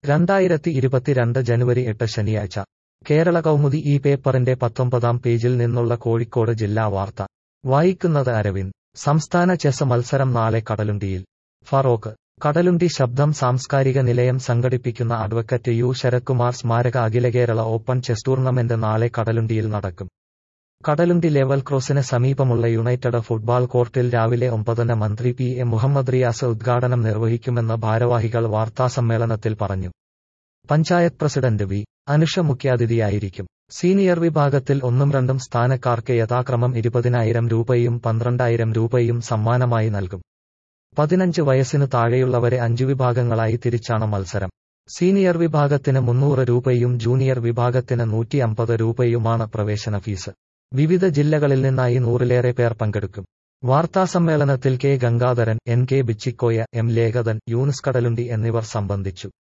രണ്ടായിരത്തി ഇരുപത്തിരണ്ട് ജനുവരി എട്ട് ശനിയാഴ്ച കേരള കൗമുദി ഈ പേപ്പറിന്റെ പത്തൊമ്പതാം പേജിൽ നിന്നുള്ള കോഴിക്കോട് ജില്ലാ വാർത്ത വായിക്കുന്നത് അരവിന്ദ് സംസ്ഥാന ചെസ് മത്സരം നാളെ കടലുണ്ടിയിൽ ഫറോക്ക് കടലുണ്ടി ശബ്ദം സാംസ്കാരിക നിലയം സംഘടിപ്പിക്കുന്ന അഡ്വക്കറ്റ് യു ശരത്കുമാർ സ്മാരക അഖില കേരള ഓപ്പൺ ചെസ് ടൂർണമെന്റ് നാളെ കടലുണ്ടിയിൽ നടക്കും കടലുണ്ടി ലെവൽ ക്രോസിന് സമീപമുള്ള യുണൈറ്റഡ് ഫുട്ബോൾ കോർട്ടിൽ രാവിലെ ഒമ്പതിന് മന്ത്രി പി എ മുഹമ്മദ് റിയാസ് ഉദ്ഘാടനം നിർവഹിക്കുമെന്ന് ഭാരവാഹികൾ വാർത്താസമ്മേളനത്തിൽ പറഞ്ഞു പഞ്ചായത്ത് പ്രസിഡന്റ് വി അനുഷ മുഖ്യാതിഥിയായിരിക്കും സീനിയർ വിഭാഗത്തിൽ ഒന്നും രണ്ടും സ്ഥാനക്കാർക്ക് യഥാക്രമം ഇരുപതിനായിരം രൂപയും പന്ത്രണ്ടായിരം രൂപയും സമ്മാനമായി നൽകും പതിനഞ്ച് വയസ്സിനു താഴെയുള്ളവരെ അഞ്ചു വിഭാഗങ്ങളായി തിരിച്ചാണ് മത്സരം സീനിയർ വിഭാഗത്തിന് മുന്നൂറ് രൂപയും ജൂനിയർ വിഭാഗത്തിന് നൂറ്റി അമ്പത് രൂപയുമാണ് പ്രവേശന ഫീസ് വിവിധ ജില്ലകളിൽ നിന്നായി നൂറിലേറെ പേർ പങ്കെടുക്കും വാർത്താസമ്മേളനത്തിൽ K Gangadharan N K Bichikoya M Lekhathan Younis Kadalundi എന്നിവർ സംബന്ധിച്ചു